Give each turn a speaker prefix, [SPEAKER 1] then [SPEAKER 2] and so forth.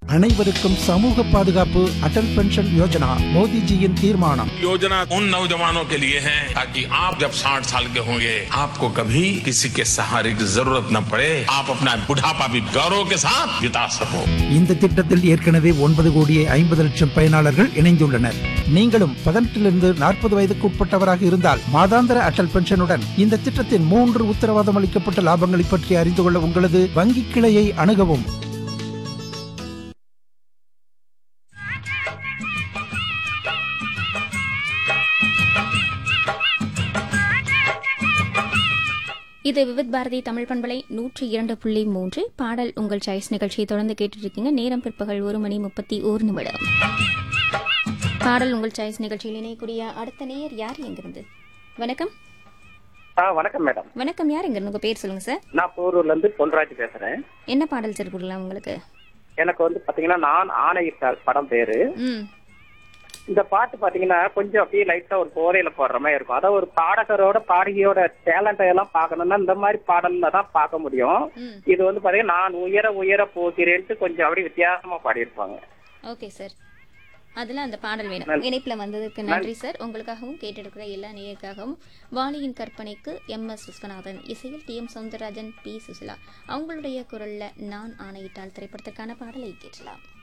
[SPEAKER 1] அனைவருக்கும் சமூக பாதுகாப்பு அடல் பென்ஷன் யோஜனா மோடிஜியின் தீர்மானம்
[SPEAKER 2] योजना उन नौजवानों के लिए है ताकि आप जब 60 साल के होंगे आपको कभी किसी के सहारे की जरूरत न पड़े आप अपना बुढ़ापा भी गौरव के साथ बिता सको
[SPEAKER 1] இந்த திட்டத்தில் ஏற்கனவே ஒன்பது கோடியே ஐம்பது லட்சம் பயனாளர்கள் இணைந்துள்ளனர் நீங்களும் பதினெட்டிலிருந்து நாற்பது வயதுக்கு உட்பட்டவராக இருந்தால் மாதாந்திர அடல் பென்ஷனுடன் இந்த திட்டத்தின் மூன்று உத்தரவாதம் அளிக்கப்பட்ட லாபங்களை பற்றி அறிந்து கொள்ள உங்களது வங்கி கிளையை அணுகவும்
[SPEAKER 3] இது விவித் பாரதி தமிழ் பண்பலை நூற்றி இரண்டு புள்ளி மூன்று பாடல் உங்கள் சாய்ஸ் நிகழ்ச்சியை தொடர்ந்து கேட்டுட்டு இருக்கீங்க நேரம் பிற்பகல் ஒரு மணி முப்பத்தி ஒரு நிமிடம் பாடல் உங்கள் சாய்ஸ் நிகழ்ச்சியில் இணையக்கூடிய அடுத்த நேயர் யார் எங்கிருந்து வணக்கம்
[SPEAKER 4] ஆ வணக்கம் மேடம்
[SPEAKER 3] வணக்கம் யார் எங்கிருந்து உங்க பேர் சொல்லுங்க சார்
[SPEAKER 4] நான் போரூர்ல இருந்து பொன்ராஜ் பேசுறேன்
[SPEAKER 3] என்ன பாடல் சார் கொடுக்கலாம் உங்களுக்கு
[SPEAKER 4] எனக்கு வந்து பாத்தீங்கன்னா நான் ஆணையிட்டால் படம் பேரு
[SPEAKER 3] ம்
[SPEAKER 4] இந்த பாட்டு பாத்தீங்கன்னா கொஞ்சம் அப்படியே லைட்டா ஒரு போதையில போடுற மாதிரி இருக்கும் அதாவது ஒரு பாடகரோட பாடகியோட டேலண்ட்டை எல்லாம் பார்க்கணும்னா இந்த மாதிரி பாடல்ல தான் பார்க்க முடியும்
[SPEAKER 3] ம்
[SPEAKER 4] இது வந்து பாத்தீங்கன்னா நான் உயர உயர போகிறேன்ட்டு கொஞ்சம் அப்படியே வித்தியாசமா பாடியிருப்பாங்க
[SPEAKER 3] ஓகே சார் அதில் அந்த பாடல் வேணும் இணைப்பில் வந்ததுக்கு நன்றி சார் உங்களுக்காகவும் கேட்டெடுக்கிற எல்லா நேயருக்காகவும் வாலியின் கற்பனைக்கு எம் எஸ் விஸ்வநாதன் இசையில் T M Soundararajan P Susheela அவங்களுடைய குரல்ல நான் ஆணையிட்டால் திரைப்படத்திற்கான பாடலை கேட்கலாம்